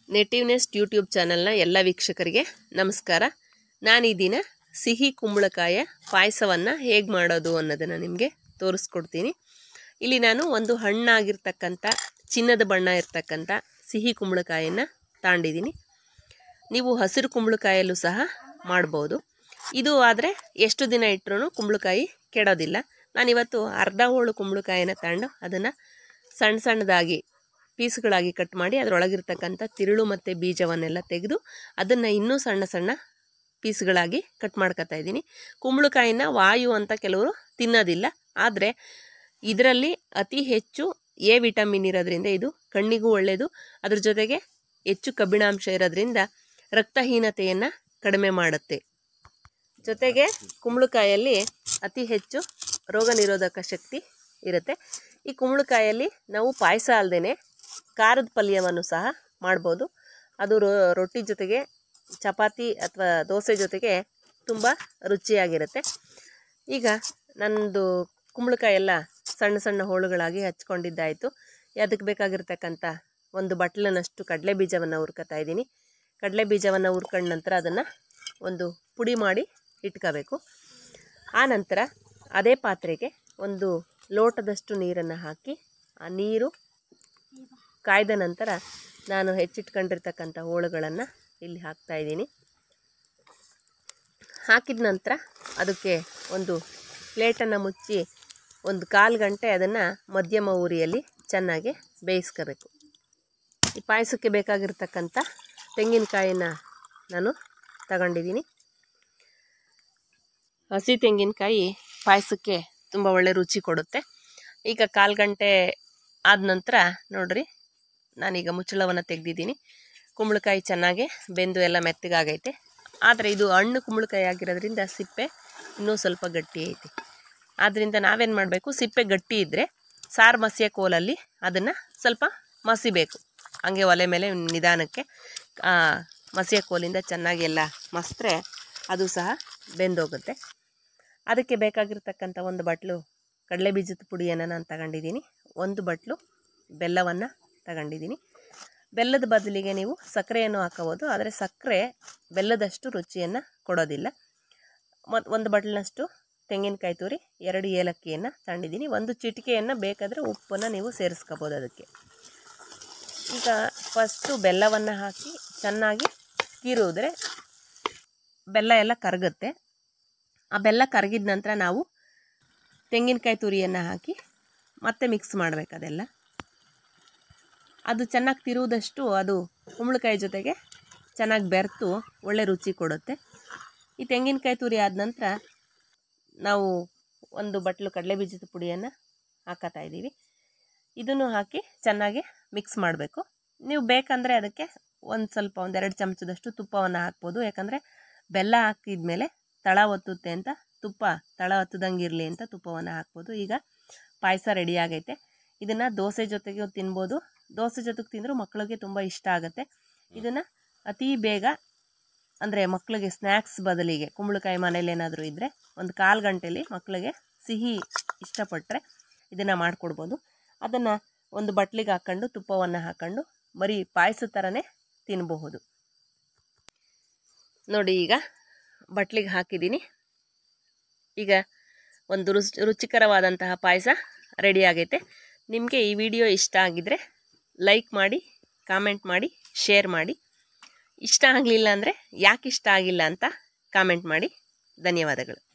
ನೆಟಿವ್ನೆಸ್ YouTube ಚಾನಲ್ನ ಎಲ್ಲ ವೀಕ್ಷಕರಿಗೆ ನಮಸ್ಕಾರ ನಾನು ಈ ದಿನ ಸಿಹಿ ಕುಂಬಳಕಾಯ ಪಾಯಸವನ್ನು ಹೇಗೆ ಮಾಡೋದು ಅನ್ನೋದನ್ನು ನಿಮಗೆ ತೋರಿಸ್ಕೊಡ್ತೀನಿ ಇಲ್ಲಿ ನಾನು ಒಂದು ಹಣ್ಣಾಗಿರ್ತಕ್ಕಂಥ ಚಿನ್ನದ ಬಣ್ಣ ಇರ್ತಕ್ಕಂಥ ಸಿಹಿ ಕುಂಬಳಕಾಯನ್ನು ತಾಂಡಿದ್ದೀನಿ ನೀವು ಹಸಿರು ಕುಂಬಳಕಾಯಲ್ಲೂ ಸಹ ಮಾಡ್ಬೋದು ಇದು ಆದರೆ ಎಷ್ಟು ದಿನ ಇಟ್ಟರೂ ಕುಂಬಳಕಾಯಿ ಕೆಡೋದಿಲ್ಲ ನಾನಿವತ್ತು ಅರ್ಧ ಹೋಳು ಕುಂಬಳಕಾಯಿನ ತಗೊಂಡು ಅದನ್ನು ಸಣ್ಣ ಸಣ್ಣದಾಗಿ ಪೀಸ್ಗಳಾಗಿ ಕಟ್ ಮಾಡಿ ಅದರೊಳಗಿರ್ತಕ್ಕಂಥ ತಿರುಳು ಮತ್ತು ಬೀಜವನ್ನೆಲ್ಲ ತೆಗೆದು ಅದನ್ನು ಇನ್ನೂ ಸಣ್ಣ ಸಣ್ಣ ಪೀಸ್ಗಳಾಗಿ ಕಟ್ ಮಾಡ್ಕೊತಾ ಇದ್ದೀನಿ ಕುಂಬಳಕಾಯಿನ ವಾಯು ಅಂತ ಕೆಲವರು ತಿನ್ನೋದಿಲ್ಲ ಆದರೆ ಇದರಲ್ಲಿ ಅತಿ ಹೆಚ್ಚು ಎ ವಿಟಮಿನ್ ಇರೋದ್ರಿಂದ ಇದು ಕಣ್ಣಿಗೂ ಒಳ್ಳೆಯದು ಅದ್ರ ಜೊತೆಗೆ ಹೆಚ್ಚು ಕಬ್ಬಿಣಾಂಶ ಇರೋದ್ರಿಂದ ರಕ್ತಹೀನತೆಯನ್ನು ಕಡಿಮೆ ಮಾಡುತ್ತೆ ಜೊತೆಗೆ ಕುಂಬಳಕಾಯಲ್ಲಿ ಅತಿ ಹೆಚ್ಚು ರೋಗ ನಿರೋಧಕ ಶಕ್ತಿ ಇರುತ್ತೆ ಈ ಕುಂಬಳಕಾಯಲ್ಲಿ ನಾವು ಪಾಯಸ ಅಲ್ಲದೆ ಖಾರದ ಪಲ್ಯವನ್ನು ಸಹ ಮಾಡ್ಬೋದು ಅದು ರೋ ರೊಟ್ಟಿ ಜೊತೆಗೆ ಚಪಾತಿ ಅಥವಾ ದೋಸೆ ಜೊತೆಗೆ ತುಂಬ ರುಚಿಯಾಗಿರುತ್ತೆ ಈಗ ನನ್ನದು ಕುಂಬಳಕಾಯಿ ಎಲ್ಲ ಸಣ್ಣ ಸಣ್ಣ ಹೋಳುಗಳಾಗಿ ಹಚ್ಕೊಂಡಿದ್ದಾಯಿತು ಅದಕ್ಕೆ ಬೇಕಾಗಿರ್ತಕ್ಕಂಥ ಒಂದು ಬಟ್ಲನಷ್ಟು ಕಡಲೆ ಬೀಜವನ್ನು ಹುರ್ಕೊತಾ ಇದ್ದೀನಿ ಕಡಲೆ ಬೀಜವನ್ನು ಹುರ್ಕೊಂಡ ನಂತರ ಅದನ್ನು ಒಂದು ಪುಡಿ ಮಾಡಿ ಇಟ್ಕೋಬೇಕು ಆ ನಂತರ ಅದೇ ಪಾತ್ರೆಗೆ ಒಂದು ಲೋಟದಷ್ಟು ನೀರನ್ನು ಹಾಕಿ ಆ ನೀರು ಕಾಯ್ದ ನಂತರ ನಾನು ಹೆಚ್ಚಿಟ್ಕೊಂಡಿರ್ತಕ್ಕಂಥ ಹೋಳುಗಳನ್ನು ಇಲ್ಲಿ ಹಾಕ್ತಾ ಇದ್ದೀನಿ ಹಾಕಿದ ನಂತರ ಅದಕ್ಕೆ ಒಂದು ಪ್ಲೇಟನ್ನು ಮುಚ್ಚಿ ಒಂದು ಕಾಲು ಗಂಟೆ ಅದನ್ನು ಮಧ್ಯಮ ಉರಿಯಲ್ಲಿ ಚೆನ್ನಾಗಿ ಬೇಯಿಸ್ಕೋಬೇಕು ಈ ಪಾಯಸಕ್ಕೆ ಬೇಕಾಗಿರ್ತಕ್ಕಂಥ ತೆಂಗಿನಕಾಯಿನ ನಾನು ತಗೊಂಡಿದ್ದೀನಿ ಹಸಿ ತೆಂಗಿನಕಾಯಿ ಪಾಯಸಕ್ಕೆ ತುಂಬ ಒಳ್ಳೆ ರುಚಿ ಕೊಡುತ್ತೆ ಈಗ ಕಾಲು ಗಂಟೆ ಆದ ನಂತರ ನೋಡ್ರಿ ನಾನೀಗ ಮುಚ್ಚಳವನ್ನು ತೆಗೆದಿದ್ದೀನಿ ಕುಂಬಳಕಾಯಿ ಚೆನ್ನಾಗಿ ಬೆಂದು ಎಲ್ಲ ಮೆತ್ತಗಾಗೈತೆ ಆದರೆ ಇದು ಹಣ್ಣು ಕುಂಬಳಕಾಯಿ ಆಗಿರೋದ್ರಿಂದ ಸಿಪ್ಪೆ ಇನ್ನೂ ಸ್ವಲ್ಪ ಗಟ್ಟಿ ಐತಿ ಆದ್ದರಿಂದ ನಾವೇನು ಮಾಡಬೇಕು ಸಿಪ್ಪೆ ಗಟ್ಟಿ ಇದ್ದರೆ ಸಾರು ಮಸಿಯ ಕೋಲಲ್ಲಿ ಅದನ್ನು ಸ್ವಲ್ಪ ಮಸಿಬೇಕು ಹಂಗೆ ಒಲೆ ಮೇಲೆ ನಿಧಾನಕ್ಕೆ ಮಸಿಯ ಕೋಲಿಂದ ಚೆನ್ನಾಗಿ ಎಲ್ಲ ಮಸಿದ್ರೆ ಅದು ಸಹ ಬೆಂದೋಗುತ್ತೆ ಅದಕ್ಕೆ ಬೇಕಾಗಿರ್ತಕ್ಕಂಥ ಒಂದು ಬಟ್ಲು ಕಡಲೆ ಬೀಜದ ಪುಡಿಯನ್ನು ನಾನು ತಗೊಂಡಿದ್ದೀನಿ ಒಂದು ಬಟ್ಲು ಬೆಲ್ಲವನ್ನು ತಗೊಂಡಿದ್ದೀನಿ ಬೆಲ್ಲದ ಬದಲಿಗೆ ನೀವು ಸಕ್ಕರೆಯನ್ನು ಹಾಕೋಬೋದು ಆದರೆ ಸಕ್ಕರೆ ಬೆಲ್ಲದಷ್ಟು ರುಚಿಯನ್ನು ಕೊಡೋದಿಲ್ಲ ಮತ್ತು ಒಂದು ಬಟ್ಲಿನಷ್ಟು ತೆಂಗಿನಕಾಯಿ ತುರಿ ಎರಡು ಏಲಕ್ಕಿಯನ್ನು ತಗೊಂಡಿದ್ದೀನಿ ಒಂದು ಚಿಟಿಕೆಯನ್ನು ಬೇಕಾದರೆ ಉಪ್ಪನ್ನು ನೀವು ಸೇರಿಸ್ಕೋಬೋದು ಅದಕ್ಕೆ ಈಗ ಫಸ್ಟು ಬೆಲ್ಲವನ್ನು ಹಾಕಿ ಚೆನ್ನಾಗಿ ಕೀರಿದ್ರೆ ಬೆಲ್ಲ ಎಲ್ಲ ಕರಗುತ್ತೆ ಆ ಬೆಲ್ಲ ಕರಗಿದ ನಂತರ ನಾವು ತೆಂಗಿನಕಾಯಿ ತುರಿಯನ್ನು ಹಾಕಿ ಮತ್ತೆ ಮಿಕ್ಸ್ ಮಾಡಬೇಕು ಅದೆಲ್ಲ ಅದು ಚೆನ್ನಾಗಿ ತಿರುವುದಷ್ಟು ಅದು ಕುಂಬಳಕಾಯಿ ಜೊತೆಗೆ ಚೆನ್ನಾಗಿ ಬೆರೆತು ಒಳ್ಳೆ ರುಚಿ ಕೊಡುತ್ತೆ ಈ ತೆಂಗಿನಕಾಯಿ ತುರಿ ಆದ ನಂತರ ನಾವು ಒಂದು ಬಟ್ಲು ಕಡಲೆ ಬೀಜದ ಪುಡಿಯನ್ನು ಹಾಕತ್ತಾ ಇದ್ದೀವಿ ಇದನ್ನು ಹಾಕಿ ಚೆನ್ನಾಗಿ ಮಿಕ್ಸ್ ಮಾಡಬೇಕು ನೀವು ಬೇಕಂದರೆ ಅದಕ್ಕೆ ಒಂದು ಸ್ವಲ್ಪ ಒಂದೆರಡು ಚಮಚದಷ್ಟು ತುಪ್ಪವನ್ನು ಹಾಕ್ಬೋದು ಯಾಕಂದರೆ ಬೆಲ್ಲ ಹಾಕಿದ ಮೇಲೆ ತಳ ಒತ್ತುತ್ತೆ ಅಂತ ತುಪ್ಪ ತಳ ಒತ್ತದಂಗೆ ಇರಲಿ ಅಂತ ತುಪ್ಪವನ್ನು ಹಾಕ್ಬೋದು ಈಗ ಪಾಯಸ ರೆಡಿ ಆಗೈತೆ ಇದನ್ನು ದೋಸೆ ಜೊತೆಗೆ ತಿನ್ಬೋದು ದೋಸೆ ಜೊತೆಗೆ ತಿಂದರೂ ಮಕ್ಕಳಿಗೆ ತುಂಬ ಇಷ್ಟ ಆಗುತ್ತೆ ಇದನ್ನು ಅತಿ ಬೇಗ ಅಂದರೆ ಮಕ್ಕಳಿಗೆ ಸ್ನ್ಯಾಕ್ಸ್ ಬದಲಿಗೆ ಕುಂಬಳಕಾಯಿ ಮನೇಲಿ ಏನಾದರೂ ಇದ್ದರೆ ಒಂದು ಕಾಲು ಗಂಟೆಲಿ ಮಕ್ಕಳಿಗೆ ಸಿಹಿ ಇಷ್ಟಪಟ್ಟರೆ ಇದನ್ನು ಮಾಡಿಕೊಡ್ಬೋದು ಅದನ್ನು ಒಂದು ಬಟ್ಲಿಗೆ ಹಾಕ್ಕೊಂಡು ತುಪ್ಪವನ್ನು ಹಾಕ್ಕೊಂಡು ಬರೀ ಪಾಯಸ ಥರನೇ ತಿನ್ನಬಹುದು ನೋಡಿ ಈಗ ಬಟ್ಲಿಗೆ ಹಾಕಿದ್ದೀನಿ ಈಗ ಒಂದು ರುಚಿ ರುಚಿಕರವಾದಂತಹ ಪಾಯಸ ರೆಡಿ ಆಗೈತೆ ನಿಮಗೆ ಈ ವಿಡಿಯೋ ಇಷ್ಟ ಆಗಿದ್ದರೆ ಲೈಕ್ ಮಾಡಿ ಕಾಮೆಂಟ್ ಮಾಡಿ ಶೇರ್ ಮಾಡಿ ಇಷ್ಟ ಆಗಲಿಲ್ಲ ಅಂದರೆ ಯಾಕೆ ಇಷ್ಟ ಆಗಿಲ್ಲ ಅಂತ ಕಾಮೆಂಟ್ ಮಾಡಿ ಧನ್ಯವಾದಗಳು